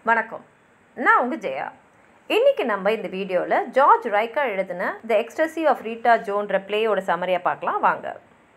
வணக்கம் நான் உங்கள் ஜெயா இன்னைக்கு நம்ம இந்த வீடியோவில் ஜார்ஜ் ரைக்கா எழுதின த எக்ஸ்டசி ஆஃப் ரீட்டா ஜோன்ற பிளேயோட சமரியை பார்க்கலாம் வாங்க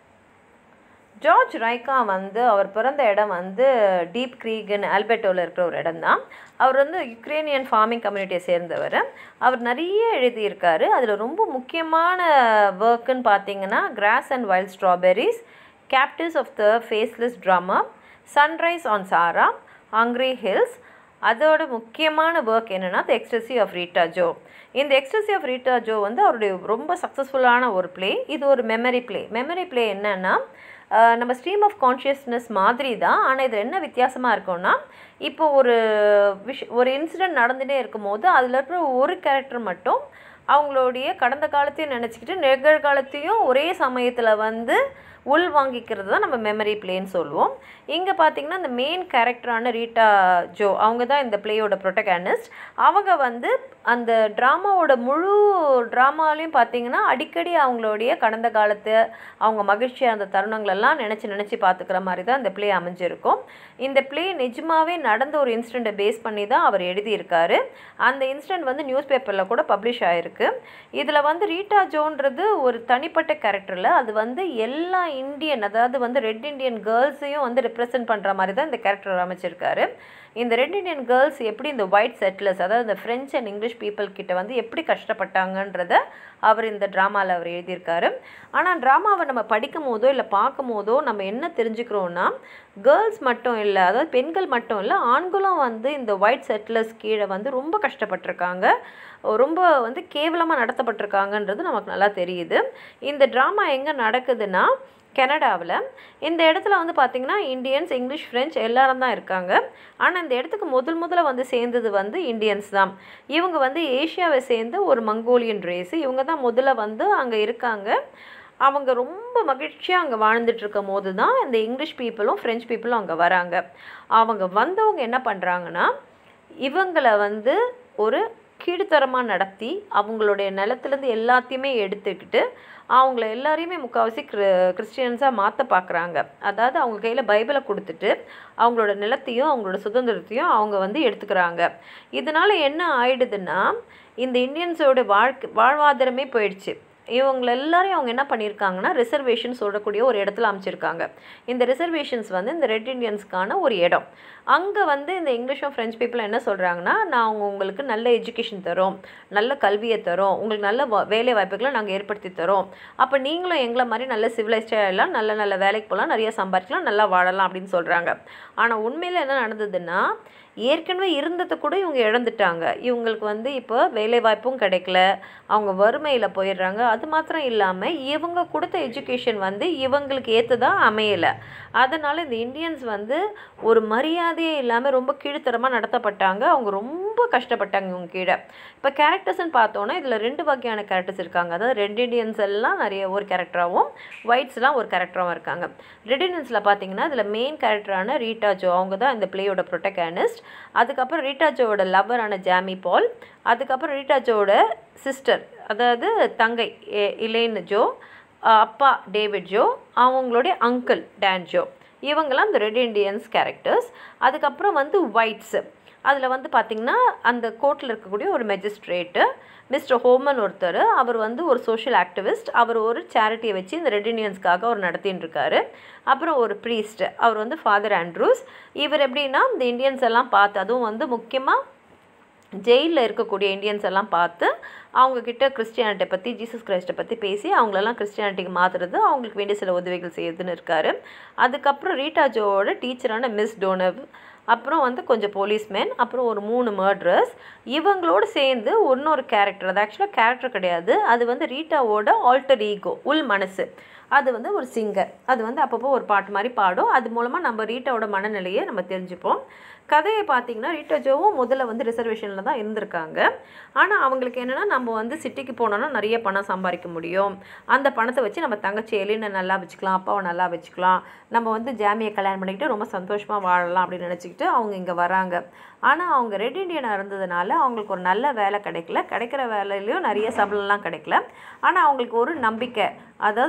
ஜார்ஜ் ரைக்கா வந்து அவர் பிறந்த இடம் வந்து டீப் க்ரீகன் ஆல்பர்ட்டோவில் இருக்கிற ஒரு இடம் தான் அவர் வந்து யுக்ரேனியன் ஃபார்மிங் கம்யூனிட்டியை சேர்ந்தவர் அவர் நிறைய எழுதியிருக்காரு அதில் ரொம்ப முக்கியமான ஒர்க்குன்னு பார்த்தீங்கன்னா grass and wild strawberries captives of the faceless drama sunrise on Sarah hungry hills அதோட முக்கியமான ஒர்க் என்னென்னா the ecstasy of Rita Joe இந்த எக்ஸ்டசி ஆஃப் ரீட்டா ஜோ வந்து அவருடைய ரொம்ப சக்ஸஸ்ஃபுல்லான ஒரு ப்ளே இது ஒரு மெமரி ப்ளே மெமரி ப்ளே என்னன்னா ஆஹ் நம்ம ஸ்ட்ரீம் ஆஃப் கான்ஷியஸ்னஸ் மாதிரி தான் ஆனால் இது என்ன வித்தியாசமாக இருக்கும்னா இப்போ ஒரு விஷ் ஒரு இன்சிடெண்ட் நடந்துகிட்டே இருக்கும்போது அதில் இருக்கிற ஒரு கேரக்டர் மட்டும் அவங்களுடைய கடந்த காலத்தையும் நினச்சிக்கிட்டு நிகழ்காலத்தையும் ஒரே சமயத்தில் வந்து உள் வாங்கிக்கிறது தான் நம்ம மெமரி பிளேன்னு சொல்லுவோம் இங்கே பார்த்தீங்கன்னா இந்த மெயின் கேரக்டரான ரீட்டா ஜோ அவங்க தான் இந்த பிளேயோட ப்ரொட்டகானிஸ்ட் அவங்க வந்து அந்த ட்ராமாவோட முழு ட்ராமாலையும் பார்த்தீங்கன்னா அடிக்கடி அவங்களுடைய கடந்த காலத்து அவங்க மகிழ்ச்சியாக அந்த தருணங்களெல்லாம் நினச்சி நினச்சி பார்த்துக்கிற மாதிரி தான் இந்த ப்ளே அமைஞ்சிருக்கும் இந்த ப்ளே நிஜமாவே நடந்த ஒரு இன்சிடெண்ட்டை பேஸ் பண்ணி தான் அவர் எழுதியிருக்காரு அந்த இன்சிடெண்ட் வந்து நியூஸ் பேப்பரில் கூட பப்ளிஷ் ஆகிருக்கு இதில் வந்து ரீட்டா ஜோன்றது ஒரு தனிப்பட்ட கேரக்டரில் அது வந்து எல்லா இந்தியன் அதாவது வந்து ரெட் இண்டியன் கேர்ள்ஸையும் வந்து ரெப்ரசன்ட் பண்ணுற மாதிரி தான் இந்த கேரக்டர் அமைச்சிருக்காரு இந்த ரெட் இண்டியன் கேர்ள்ஸ் எப்படி இந்த ஒயிட் செட்டிலர்ஸ் அதாவது இந்த ஃப்ரெஞ்ச் அண்ட் இங்கிலீஷ் பீப்புள் கிட்ட வந்து எப்படி கஷ்டப்பட்டாங்கன்றத அவர் இந்த ட்ராமாவில் அவர் எழுதியிருக்காரு ஆனால் ட்ராமாவை நம்ம படிக்கும் போதோ இல்லை பார்க்கும் போதோ நம்ம என்ன தெரிஞ்சுக்கிறோன்னா கேர்ள்ஸ் மட்டும் இல்லை அதாவது பெண்கள் மட்டும் இல்லை ஆண்களும் வந்து இந்த ஒயிட் செட்டிலர்ஸ் கீழே வந்து ரொம்ப கஷ்டப்பட்டிருக்காங்க ரொம்ப வந்து கேவலமாக நடத்தப்பட்டிருக்காங்கன்றது நமக்கு நல்லா தெரியுது இந்த ட்ராமா எங்கே நடக்குதுன்னா கனடாவில் இந்த இடத்துல வந்து பார்த்திங்கன்னா இந்தியன்ஸ் இங்கிலீஷ் ஃப்ரெஞ்ச் எல்லாரும் தான் இருக்காங்க ஆனால் இந்த இடத்துக்கு முதல் முதல்ல வந்து சேர்ந்தது வந்து இந்தியன்ஸ் தான் இவங்க வந்து ஏஷியாவை சேர்ந்த ஒரு மங்கோலியன் ரேஸு இவங்க தான் முதல்ல வந்து அங்கே இருக்காங்க அவங்க ரொம்ப மகிழ்ச்சியாக அங்கே வாழ்ந்துட்டு இருக்கும் போது தான் இந்த இங்கிலீஷ் பீப்புளும் ஃப்ரெஞ்ச் பீப்புளும் அங்கே வராங்க அவங்க வந்தவங்க என்ன பண்ணுறாங்கன்னா இவங்களை வந்து ஒரு கீழ்த்தரமாக நடத்தி அவங்களுடைய நிலத்துலேருந்து எல்லாத்தையுமே எடுத்துக்கிட்டு அவங்கள எல்லாரையுமே முக்கால்வாசி கிற கிறிஸ்டியன்ஸாக மாற்ற பார்க்குறாங்க அதாவது அவங்க கையில் பைபிளை கொடுத்துட்டு அவங்களோட நிலத்தையும் அவங்களோட சுதந்திரத்தையும் அவங்க வந்து எடுத்துக்கிறாங்க இதனால் என்ன ஆயிடுதுன்னா இந்த இந்தியன்ஸோட வாழ்க்கை வாழ்வாதாரமே போயிடுச்சு இவங்க எல்லாரையும் அவங்க என்ன பண்ணியிருக்காங்கன்னா ரிசர்வேஷன் சொல்லக்கூடிய ஒரு இடத்துல அமைச்சிருக்காங்க இந்த ரிசர்வேஷன்ஸ் வந்து இந்த ரெட் இண்டியன்ஸ்க்கான ஒரு இடம் அங்கே வந்து இந்த இங்கிலீஷும் ஃப்ரெஞ்ச் பீப்புள் என்ன சொல்கிறாங்கன்னா நாங்கள் உங்களுக்கு நல்ல எஜுகேஷன் தரோம் நல்ல கல்வியை தரோம் உங்களுக்கு நல்ல வ- வேலை வாய்ப்புகளை நாங்கள் ஏற்படுத்தி தரோம் அப்போ நீங்களும் எங்களை மாதிரி நல்ல சிவிலைஸ்டாக எல்லாம் நல்ல நல்ல வேலைக்கு போகலாம் நிறைய சம்பாதிக்கலாம் நல்லா வாழலாம் அப்படின்னு சொல்கிறாங்க ஆனால் உண்மையில் என்ன நடந்ததுன்னா ஏற்கனவே இருந்ததை கூட இவங்க இழந்துட்டாங்க இவங்களுக்கு வந்து இப்போ வேலை வாய்ப்பும் கிடைக்கல அவங்க வறுமையில் போயிடுறாங்க அது மாத்திரம் இல்லாமல் இவங்க கொடுத்த எஜுகேஷன் வந்து இவங்களுக்கு ஏற்றதாக அமையலை அதனால் இந்த இந்தியன்ஸ் வந்து ஒரு மரியாதையே இல்லாமல் ரொம்ப கீழ்த்தரமாக நடத்தப்பட்டாங்க அவங்க ரொம்ப கஷ்டப்பட்டாங்க இவங்க கீழே இப்போ கேரக்டர்ஸ்னு பார்த்தோன்னா இதில் ரெண்டு வகையான கேரக்டர்ஸ் இருக்காங்க அதாவது ரெட் இண்டியன்ஸ் எல்லாம் நிறைய ஒரு கேரக்டராகவும் ஒயிட்ஸ்லாம் ஒரு கேரக்டராகவும் இருக்காங்க ரெட் இண்டியன்ஸில் பார்த்தீங்கன்னா இதில் மெயின் கேரக்டரான ரீட்டா ஜோ அவங்க தான் இந்த பிளேயோட ப்ரொட்டகானிஸ்ட் அதுக்கப்புறம் ரீட்டா ஜோவோட லவ்வரான ஜாமி பால் அதுக்கப்புறம் ரீட்டா ஜோவோட சிஸ்டர் அதாவது தங்கை எ- இலேன் ஜோ அஹ் அப்பா டேவிட் ஜோ அவங்களுடைய அங்கிள் டேன் ஜோ இவங்கெல்லாம் இந்த ரெட் இண்டியன்ஸ் கேரக்டர்ஸ் அதுக்கப்புறம் வந்து ஒயிட்ஸு அதில் வந்து பார்த்திங்கன்னா அந்த கோர்ட்டில் இருக்கக்கூடிய ஒரு மெஜிஸ்ட்ரேட்டு மிஸ்டர் ஹோமன் ஒருத்தர் அவர் வந்து ஒரு சோஷியல் ஆக்டிவிஸ்ட் அவர் ஒரு சேரிட்டியை வச்சு இந்த ரெட் இண்டியன்ஸ்க்காக அவர் நடத்தின்னு இருக்காரு அப்புறம் ஒரு ப்ரீஸ்ட் அவர் வந்து ஃபாதர் ஆண்ட்ரூஸ் இவர் எப்படின்னா இந்த இந்தியன்ஸ் எல்லாம் பார்த்து அதுவும் வந்து முக்கியமாக ஜெயிலில் இருக்கக்கூடிய இந்தியன்ஸ் எல்லாம் பார்த்து அவங்கக்கிட்ட கிறிஸ்டியானிட்டை பற்றி ஜீசஸ் கிரைஸ்ட்டை பற்றி பேசி அவங்களெல்லாம் கிறிஸ்டியானிட்டிக்கு மாற்றுறது அவங்களுக்கு வேண்டிய சில உதவிகள் செய்யுதுன்னு இருக்காரு அதுக்கப்புறம் ரீட்டா ஜோவோட டீச்சரான மிஸ் டோனவ் அப்புறம் வந்து கொஞ்சம் போலீஸ்மேன் அப்புறம் ஒரு மூணு மர்டரர்ஸ் இவங்களோடு சேர்ந்து இன்னொரு கேரக்டர் அது ஆக்சுவலாக கேரக்டர் கிடையாது அது வந்து ரீட்டாவோட ஆல்டர் ஈகோ உள் மனசு அது வந்து ஒரு சிங்கர் அது வந்து அப்பப்போ ஒரு பாட்டு மாதிரி பாடும் அது மூலமாக நம்ம ரீட்டாவோட மனநிலையை நம்ம தெரிஞ்சுப்போம் கதையை பார்த்தீங்கன்னா ரீட்டா ஜோவும் முதல்ல வந்து ரிசர்வேஷனில் தான் இருந்திருக்காங்க ஆனால் அவங்களுக்கு என்னென்னா நம்ம வந்து சிட்டிக்கு போனோன்னா நிறைய பணம் சம்பாதிக்க முடியும் அந்த பணத்தை வச்சு நம்ம தங்கச்சி எலினை நல்லா வச்சுக்கலாம் அப்பாவை நல்லா வச்சுக்கலாம் நம்ம வந்து ஜாமியை கல்யாணம் பண்ணிக்கிட்டு ரொம்ப சந்தோஷமாக வாழலாம் அப்படின்னு நினச்சிக்கிட்டு அவங்க இங்கே வராங்க ஆனால் அவங்க ரெட் இண்டியனாக இருந்ததுனால அவங்களுக்கு ஒரு நல்ல வேலை கிடைக்கல கிடைக்கிற வேலையிலையும் நிறைய சம்பளம்லாம் கிடைக்கல ஆனால் அவங்களுக்கு ஒரு நம்பிக்கை அதாவது நம்மளால் நல்ல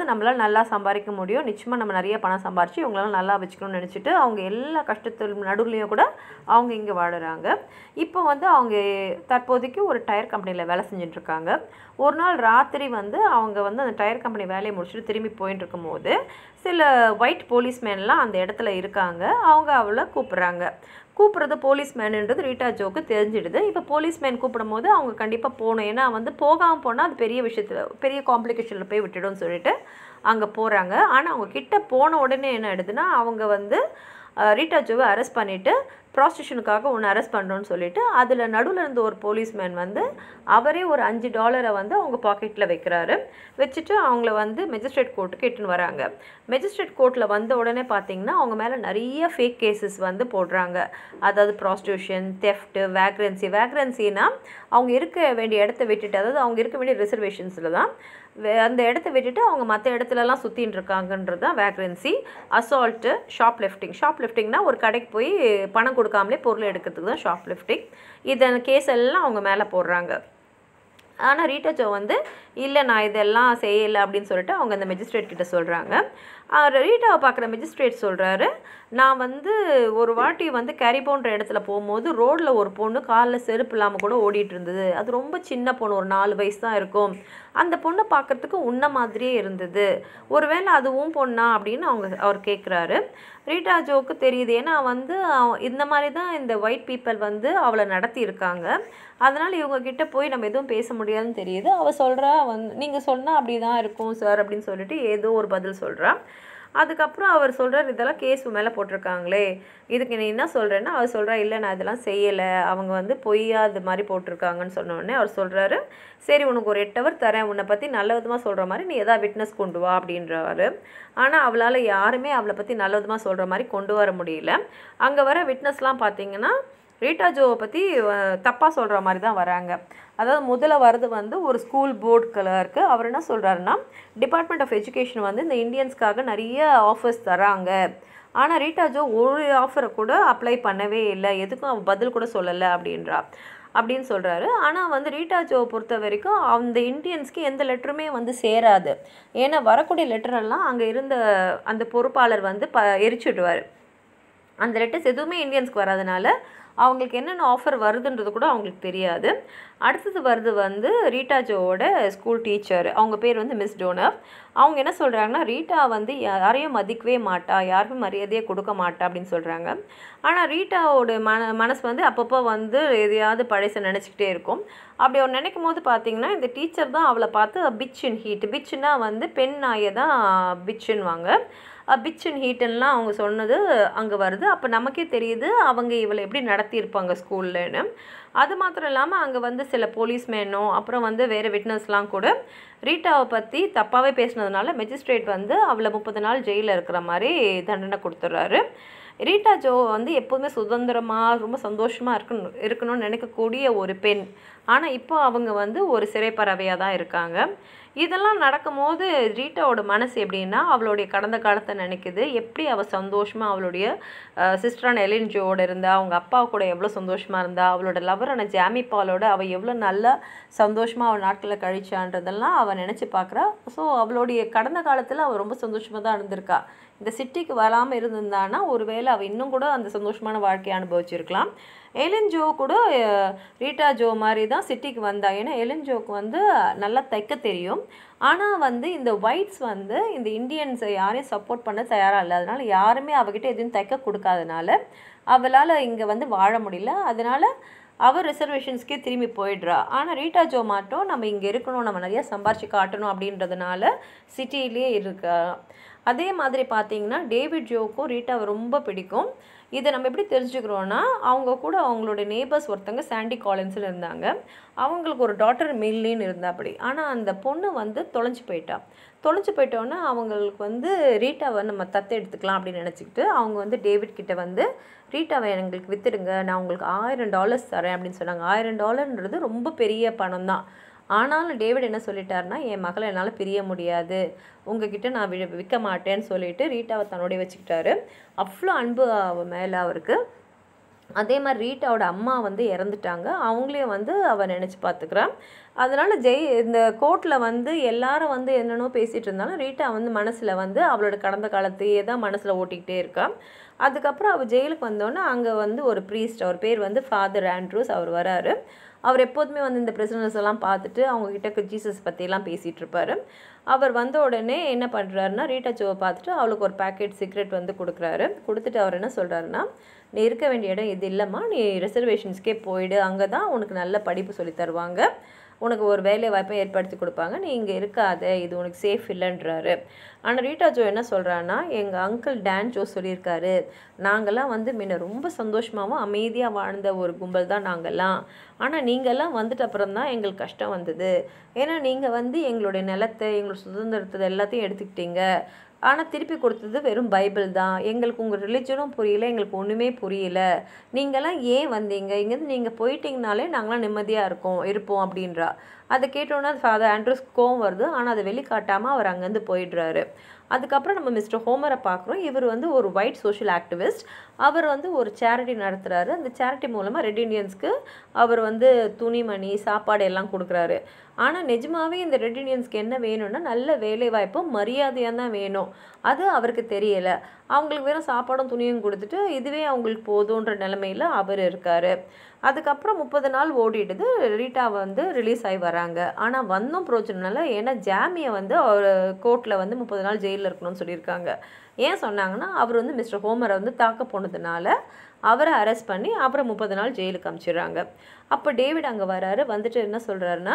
நல்லா சம்பாதிக்க முடியும் நிச்சயமாக நம்ம நிறைய பணம் சம்பாரித்து இவங்களெல்லாம் நல்லா வச்சுக்கணும்னு நினச்சிட்டு அவங்க எல்லா கஷ்டத்தில் நடுவுலையும் கூட அவங்க இங்கே வாழுறாங்க இப்போ வந்து அவங்க தற்போதைக்கு ஒரு டயர் கம்பெனியில் வேலை செஞ்சுட்ருக்காங்க ஒரு நாள் ராத்திரி வந்து அவங்க வந்து அந்த டயர் கம்பெனி வேலையை முடிச்சுட்டு திரும்பி போயிட்டு இருக்கும்போது சில ஒயிட் போலீஸ்மேன்லாம் அந்த இடத்துல இருக்காங்க அவங்க அவளை கூப்பிட்றாங்க கூப்பிட்றது போலீஸ்மேனுன்றது ரீட்டா ஜோக்கு தெரிஞ்சிடுது இப்போ போலீஸ்மேன் கூப்பிடும் போது அவங்க கண்டிப்பாக போகணும் ஏன்னா வந்து போகாமல் போனால் அது பெரிய விஷயத்தில் பெரிய காம்ப்ளிகேஷனில் போய் விட்டுடும்னு சொல்லிட்டு அங்கே போகிறாங்க ஆனால் அவங்க கிட்ட போன உடனே என்ன ஆயிடுதுன்னா அவங்க வந்து அஹ், ரீட்டா ஜோவை அரெஸ்ட் பண்ணிவிட்டு ப்ராஸ்டியூஷனுக்காக ஒன்று அரெஸ்ட் பண்ணுறோன்னு சொல்லிட்டு அதில் நடுவில் இருந்த ஒரு போலீஸ்மேன் வந்து அவரே ஒரு அஞ்சு டாலரை வந்து அவங்க பாக்கெட்டில் வைக்கிறாரு வச்சுட்டு அவங்கள வந்து மெஜிஸ்ட்ரேட் கோர்ட்டுக்கு இட்டுன்னு வராங்க மெஜிஸ்ட்ரேட் கோர்ட்டில் வந்த உடனே பார்த்தீங்கன்னா அவங்க மேலே நிறைய ஃபேக் கேசஸ் வந்து போடுறாங்க அதாவது ப்ராஸ்டியூஷன் தெஃப்ட்டு வேக்ரன்சி வேக்ரன்சினா அவங்க இருக்க வேண்டிய இடத்த விட்டுட்டு அதாவது அவங்க இருக்க வேண்டிய ரிசர்வேஷன்ஸில் தான் வே- அந்த இடத்த விட்டுட்டு அவங்க மற்ற இடத்துலலாம் சுற்றின்னு இருக்காங்கன்றது தான் vagrancy assault shoplifting shop லிஃப்டிங்னா ஒரு கடைக்கு போய் பணம் கொடுக்காமலே பொருள் எடுக்கிறதுக்கு தான் ஷாப் லிஃப்டிங் இதன் கேஸ் எல்லாம் அவங்க மேலே போடுறாங்க ஆனால் ரீட்டா வந்து இல்லை நான் இதெல்லாம் செய்யலை அப்படின்னு சொல்லிட்டு அவங்க அந்த மெஜிஸ்ட்ரேட் கிட்ட சொல்கிறாங்க ரீட்டாவை பார்க்குற மெஜிஸ்ட்ரேட் சொல்கிறாரு நான் வந்து ஒரு வாட்டி வந்து கேரிபோன்ற இடத்துல போகும்போது ரோட்டில் ஒரு பொண்ணு காலில் செருப்பு இல்லாமல் கூட ஓடிட்டு இருந்தது அது ரொம்ப சின்ன பொண்ணு ஒரு நாலு வயசு தான் இருக்கும் அந்த பொண்ணை பார்க்குறதுக்கு உன்ன மாதிரியே இருந்தது ஒருவேளை அதுவும் பொண்ணா அப்படின்னு அவங்க அவர் கேட்குறாரு ரீட்டா ஜோக்கு தெரியுது ஏன்னா வந்து அவ- இந்த மாதிரி தான் இந்த ஒயிட் பீப்பிள் வந்து அவளை நடத்தி இருக்காங்க அதனால் இவங்க கிட்ட போய் நம்ம எதுவும் பேச முடியாதுன்னு தெரியுது அவள் சொல்கிறா வந்து நீங்கள் சொன்னால் அப்படி தான் இருக்கும் சார் அப்படின்னு சொல்லிட்டு ஏதோ ஒரு பதில் சொல்கிறா அதுக்கப்புறம் அவர் சொல்கிறார் இதெல்லாம் கேஸ் மேலே போட்டிருக்காங்களே இதுக்கு நீ என்ன சொல்கிறேன்னா அவர் சொல்கிறா இல்லை நான் இதெல்லாம் செய்யலை அவங்க வந்து பொய்யா இது மாதிரி போட்டிருக்காங்கன்னு சொன்ன உடனே அவர் சொல்கிறாரு சரி உனக்கு ஒரு எட்டு ஹவர் தரேன் உன்னை பற்றி நல்ல விதமாக சொல்கிற மாதிரி நீ எதாவது விட்னஸ் கொண்டு வா அப்படின்றவாரு ஆனால் அவளால் யாருமே அவளை பற்றி நல்ல விதமாக சொல்கிற மாதிரி கொண்டு வர முடியல அங்கே வர விட்னஸ்லாம் பார்த்தீங்கன்னா ரீட்டா ஜோவை பற்றி தப்பாக சொல்கிற மாதிரி தான் வராங்க அதாவது முதல்ல வர்றது வந்து ஒரு ஸ்கூல் போர்டு கிளர்க்கு அவர் என்ன சொல்கிறாருன்னா டிபார்ட்மெண்ட் ஆஃப் எஜுகேஷன் வந்து இந்த இந்தியன்ஸ்க்காக நிறைய ஆஃபர்ஸ் தராங்க ஆனால் ரீட்டா ஜோ ஒரு ஆஃபரை கூட அப்ளை பண்ணவே இல்லை எதுக்கும் அவ பதில் கூட சொல்லலை அப்படின்றா அப்படின்னு சொல்கிறாரு ஆனால் வந்து ரீட்டா ஜோவை பொறுத்த வரைக்கும் அந்த இந்தியன்ஸ்க்கு எந்த லெட்டருமே வந்து சேராது ஏன்னா வரக்கூடிய லெட்டரெல்லாம் அங்கே இருந்த அந்த பொறுப்பாளர் வந்து ப எரிச்சுடுவார் அந்த லெட்டர்ஸ் எதுவுமே இந்தியன்ஸ்க்கு வராதனால அவங்களுக்கு என்னென்ன ஆஃபர் வருதுன்றது கூட அவங்களுக்கு தெரியாது அடுத்தது வருது வந்து ரீட்டா ஜோவோட ஸ்கூல் டீச்சர் அவங்க பேர் வந்து மிஸ் டோனர் அவங்க என்ன சொல்கிறாங்கன்னா ரீட்டா வந்து யாரையும் மதிக்கவே மாட்டா யாருக்கும் மரியாதையே கொடுக்க மாட்டா அப்படின்னு சொல்கிறாங்க ஆனால் ரீட்டாவோட மன மனசு வந்து அப்பப்போ வந்து எதையாவது பழச நினச்சிக்கிட்டே இருக்கும் அப்படி அவர் நினைக்கும் போது பார்த்தீங்கன்னா இந்த டீச்சர் தான் அவளை பார்த்து பிச் இன் ஹீட் பிச்சுன்னா வந்து பெண் நாயை தான் பிச்சுன்னுவாங்க பிச் அண்ட் ஹீட்டெல்லாம் அவங்க சொன்னது அங்கே வருது அப்போ நமக்கே தெரியுது அவங்க இவளை எப்படி நடத்தியிருப்பாங்க ஸ்கூல்லன்னு அது மாத்திரம் இல்லாமல் அங்கே வந்து சில போலீஸ்மேனோ அப்புறம் வந்து வேறு விட்னஸ்லாம் கூட ரீட்டாவை பற்றி தப்பாகவே பேசினதுனால மெஜிஸ்ட்ரேட் வந்து அவளை முப்பது நாள் ஜெயிலில் இருக்கிற மாதிரி தண்டனை கொடுத்துட்றாரு ரீட்டா ஜோ வந்து எப்போதுமே சுதந்திரமாக ரொம்ப சந்தோஷமாக இருக்கணும் இருக்கணும்னு நினைக்கக்கூடிய ஒரு பெண் ஆனால் இப்போ அவங்க வந்து ஒரு சிறைப்பறவையாக தான் இருக்காங்க இதெல்லாம் நடக்கும்போது ரீட்டாவோட மனசு எப்படின்னா அவளுடைய கடந்த காலத்தை நினைக்குது எப்படி அவள் சந்தோஷமாக அவளுடைய சிஸ்டரான எலின் ஜோவோட இருந்தா அவங்க அப்பா கூட எவ்வளோ சந்தோஷமாக இருந்தா அவளோட லவரான ஜாமி பாலோட அவள் எவ்வளோ நல்லா சந்தோஷமாக அவள் நாட்களில் கழிச்சான்றதெல்லாம் அவள் நினச்சி பார்க்குறா ஸோ அவளுடைய கடந்த காலத்தில் அவள் ரொம்ப சந்தோஷமாக தான் இருந்திருக்கா இந்த சிட்டிக்கு வராமல் இருந்திருந்தான்னா ஒருவேளை அவள் இன்னும் கூட அந்த சந்தோஷமான வாழ்க்கையை அனுபவிச்சிருக்கலாம் எலின் ஜோ கூட அஹ், ரீட்டா ஜோ மாதிரி தான் சிட்டிக்கு வந்தா ஏன்னா எலின் ஜோக்கு வந்து நல்லா தைக்க தெரியும் ஆனால் வந்து இந்த ஒயிட்ஸ் வந்து இந்த இந்தியன்ஸை யாரையும் சப்போர்ட் பண்ண தயாராக இல்லை அதனால யாருமே அவகிட்ட எதுவும் தைக்க கொடுக்காதனால அவளால் இங்கே வந்து வாழ முடியல அதனால அவள் ரிசர்வேஷன்ஸ்க்கே திரும்பி போயிடுறா ஆனால் ரீட்டா ஜோ மாட்டோம் நம்ம இங்கே இருக்கணும் நம்ம நிறையா சம்பாரிச்சு காட்டணும் அப்படின்றதுனால சிட்டியிலே இருக்கா அதே மாதிரி பார்த்தீங்கன்னா டேவிட் ஜோக்கும் ரீட்டாவை ரொம்ப பிடிக்கும் இதை நம்ம எப்படி தெரிஞ்சுக்கிறோன்னா அவங்க கூட அவங்களோட நேபர்ஸ் ஒருத்தங்க சாண்டி காலின்ஸ்னு இருந்தாங்க அவங்களுக்கு ஒரு டாட்டர் மில்லின்னு இருந்தாப்படி ஆனால் அந்த பொண்ணு வந்து தொலைஞ்சு போயிட்டா தொலைஞ்சு போயிட்டோன்னா அவங்களுக்கு வந்து ரீட்டாவை நம்ம தத்து எடுத்துக்கலாம் அப்படின்னு நினச்சிக்கிட்டு அவங்க வந்து டேவிட் கிட்ட வந்து ரீட்டாவை எங்களுக்கு வித்துடுங்க நான் உங்களுக்கு ஆயிரம் டாலர்ஸ் தரேன் அப்படின்னு சொன்னாங்க ஆயிரம் டாலர்ன்றது ரொம்ப பெரிய பணம் தான் ஆனாலும் டேவிட் என்ன சொல்லிட்டாருன்னா என் மகளை என்னால் பிரிய முடியாது உங்ககிட்ட நான் வி விற்க மாட்டேன்னு சொல்லிட்டு ரீட்டாவை தன்னோடய வச்சுக்கிட்டாரு அவ்வளோ அன்பு அவ மேலே அவருக்கு அதே மாதிரி ரீட்டாவோட அம்மா வந்து இறந்துட்டாங்க அவங்களையும் வந்து அவள் நினச்சி பார்த்துக்கிறான் அதனால் ஜெய் இந்த கோர்ட்டில் வந்து எல்லாரும் வந்து என்னென்னோ பேசிகிட்டு இருந்தாலும் ரீட்டா வந்து மனசில் வந்து அவளோட கடந்த காலத்தையே தான் மனசில் ஓட்டிக்கிட்டே இருக்கான் அதுக்கப்புறம் அவள் ஜெயிலுக்கு வந்தோடனே அங்கே வந்து ஒரு ப்ரீஸ்ட் அவர் பேர் வந்து ஃபாதர் ஆண்ட்ரூஸ் அவர் வராரு அவர் எப்போதுமே வந்து இந்த பிரிசனர்ஸ் எல்லாம் பார்த்துட்டு அவங்க கிட்ட ஜீசஸ் பற்றிலாம் பேசிகிட்டு இருப்பாரு அவர் வந்த உடனே என்ன பண்ணுறாருன்னா ரீட்டா ஜோவை பார்த்துட்டு அவளுக்கு ஒரு பேக்கெட் சிகரெட் வந்து கொடுக்குறாரு கொடுத்துட்டு அவர் என்ன சொல்கிறாருன்னா நீ இருக்க வேண்டிய இடம் இது இல்லைம்மா நீ ரிசர்வேஷன்ஸ்க்கே போயிடு அங்கே தான் உனக்கு நல்ல படிப்பு சொல்லி தருவாங்க உனக்கு ஒரு வேலை வாய்ப்பை ஏற்படுத்தி கொடுப்பாங்க நீ இங்கே இருக்காத இது உனக்கு சேஃப் இல்லைன்றாரு ஆனால் ரீட்டா ஜோ என்ன சொல்கிறான்னா எங்கள் அங்கிள் டான் ஜோ சொல்லியிருக்காரு நாங்கள்லாம் வந்து முன்ன ரொம்ப சந்தோஷமாகவும் அமைதியாக வாழ்ந்த ஒரு கும்பல் தான் நாங்கள்லாம் ஆனால் நீங்கள்லாம் வந்துட்ட அப்புறம் தான் எங்களுக்கு கஷ்டம் வந்தது ஏன்னா நீங்கள் வந்து எங்களுடைய நிலத்தை எங்களோட சுதந்திரத்தை எல்லாத்தையும் எடுத்துக்கிட்டீங்க ஆனால் திருப்பி கொடுத்தது வெறும் பைபிள் தான் எங்களுக்கு உங்கள் ரிலிஜனும் புரியல எங்களுக்கு ஒன்றுமே புரியல நீங்களாம் ஏன் வந்தீங்க இங்கேருந்து நீங்கள் போயிட்டீங்கனாலே நாங்களாம் நிம்மதியாக இருக்கோம் இருப்போம் அப்படின்றா அதை கேட்டோன்னே ஃபாதர் ஆண்ட்ரூஸ் கோவம் வருது ஆனால் அதை வெளிக்காட்டாமல் அவர் அங்கேருந்து போயிடுறாரு அதுக்கப்புறம் நம்ம மிஸ்டர் ஹோமரை பார்க்குறோம் இவர் வந்து ஒரு ஒயிட் சோஷியல் ஆக்டிவிஸ்ட் அவர் வந்து ஒரு சேரிட்டி நடத்துகிறாரு அந்த சேரிட்டி மூலமாக ரெட் இண்டியன்ஸ்க்கு அவர் வந்து துணிமணி சாப்பாடு எல்லாம் கொடுக்குறாரு ஆனால் நிஜமாவே இந்த ரெட் இண்டியன்ஸ்க்கு என்ன வேணும்னா நல்ல வேலைவாய்ப்பும் மரியாதையாக தான் வேணும் அது அவருக்கு தெரியலை அவங்களுக்கு வெறும் சாப்பாடும் துணியும் கொடுத்துட்டு இதுவே அவங்களுக்கு போதுன்ற நிலமையில் அவர் இருக்கார் அதுக்கப்புறம் முப்பது நாள் ஓடிடுது ரீட்டா வந்து ரிலீஸ் ஆகி வராங்க ஆனால் வந்தும் பிரோஜனம் இல்லை ஏன்னா ஜாமியை வந்து அவர் கோர்ட்டில் வந்து முப்பது நாள் ஜெயிலில் இருக்கணும்னு சொல்லியிருக்காங்க ஏன் சொன்னாங்கன்னா அவர் வந்து மிஸ்டர் ஹோமரை வந்து தாக்க போனதுனால அவரை அரெஸ்ட் பண்ணி அப்புறம் முப்பது நாள் ஜெயிலுக்கு அனுப்பிச்சிடுறாங்க அப்போ டேவிட் அங்கே வராரு வந்துட்டு என்ன சொல்கிறாருன்னா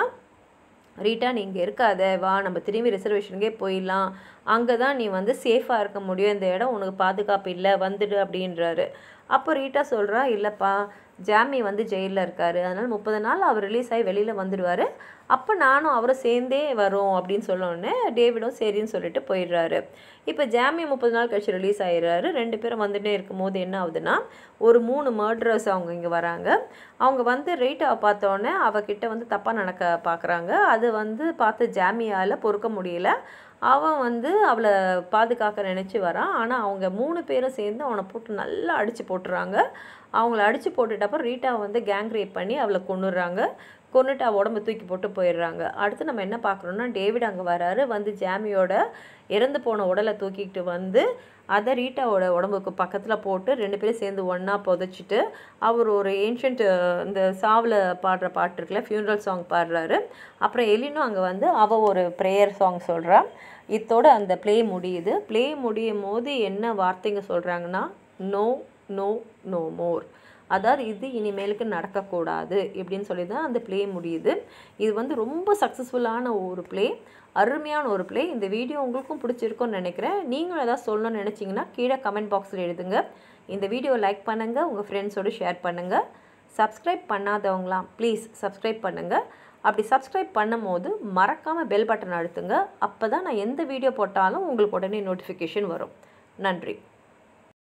ரீட்டா நீ இங்கே இருக்காத வா நம்ம திரும்பி ரிசர்வேஷனுக்கே போயிடலாம் அங்கே தான் நீ வந்து சேஃபாக இருக்க முடியும் இந்த இடம் உனக்கு பாதுகாப்பு இல்லை வந்துடு அப்படின்றாரு அப்போ ரீட்டா சொல்கிறா இல்லைப்பா ஜாமி வந்து ஜெயிலில் இருக்காரு அதனால் முப்பது நாள் அவர் ரிலீஸ் ஆகி வெளியில் வந்துடுவார் அப்போ நானும் அவரும் சேர்ந்தே வரோம் அப்படின்னு சொன்னோடனே டேவிடும் சரின்னு சொல்லிட்டு போயிடுறாரு இப்போ ஜாமி முப்பது நாள் கழிச்சு ரிலீஸ் ஆயிடுறாரு ரெண்டு பேரும் வந்துட்டே இருக்கும்போது என்ன ஆகுதுன்னா ஒரு மூணு மர்டரர்ஸ் அவங்க இங்கே வராங்க அவங்க வந்து ரீட்டாவை பார்த்தோன்னே அவகிட்ட வந்து தப்பாக நடக்க பார்க்குறாங்க அது வந்து பார்த்து ஜாமியால் பொறுக்க முடியல அவன் வந்து அவளை பாதுகாக்க நினச்சி வரான் ஆனால் அவங்க மூணு பேரும் சேர்ந்து அவனை போட்டு நல்லா அடித்து போட்டுறாங்க அவங்கள அடித்து போட்டுட்டப்பறம் ரீட்டாவை வந்து கேங் ரேப் பண்ணி அவளை கொண்டுடுறாங்க கொண்டுட்டு அவள் உடம்பு தூக்கி போட்டு போயிடுறாங்க அடுத்து நம்ம என்ன பார்க்குறோன்னா டேவிட் அங்கே வராரு வந்து ஜாமியோட இறந்து போன உடலை தூக்கிக்கிட்டு வந்து அதை ரீட்டாவோட உடம்புக்கு பக்கத்தில் போட்டு ரெண்டு பேரும் சேர்ந்து ஒன்றா புதைச்சிட்டு அவர் ஒரு ஏன்ஷியன்ட் இந்த சாவில் பாடுற பாட்டு இருக்குல்ல ஃபியூனரல் சாங் பாடுறாரு அப்புறம் எலினும் அங்கே வந்து அவள் ஒரு ப்ரேயர் சாங் சொல்கிறா இத்தோட அந்த ப்ளே முடியுது ப்ளே முடியும் போது என்ன வார்த்தைங்க சொல்கிறாங்கன்னா நோ நோ நோ மோர் அதாவது இது இனிமேலுக்கு நடக்கக்கூடாது இப்படின்னு சொல்லி தான் அந்த ப்ளே முடியுது இது வந்து ரொம்ப சக்ஸஸ்ஃபுல்லான ஒரு ப்ளே அருமையான ஒரு ப்ளே இந்த வீடியோ உங்களுக்கும் பிடிச்சிருக்கும்னு நினைக்கிறேன் நீங்களும் ஏதாவது சொல்லணும்னு நினச்சிங்கன்னா கீழே கமெண்ட் பாக்ஸில் எழுதுங்க இந்த வீடியோ லைக் பண்ணுங்கள் உங்கள் ஃப்ரெண்ட்ஸோடு ஷேர் பண்ணுங்கள் சப்ஸ்கிரைப் பண்ணாதவங்களாம் ப்ளீஸ் சப்ஸ்கிரைப் பண்ணுங்கள் அப்படி சப்ஸ்கிரைப் பண்ணும் போது மறக்காமல் பெல் பட்டன் அழுத்துங்க அப்போ தான் நான் எந்த வீடியோ போட்டாலும் உங்களுக்கு உடனே நோட்டிஃபிகேஷன் வரும் நன்றி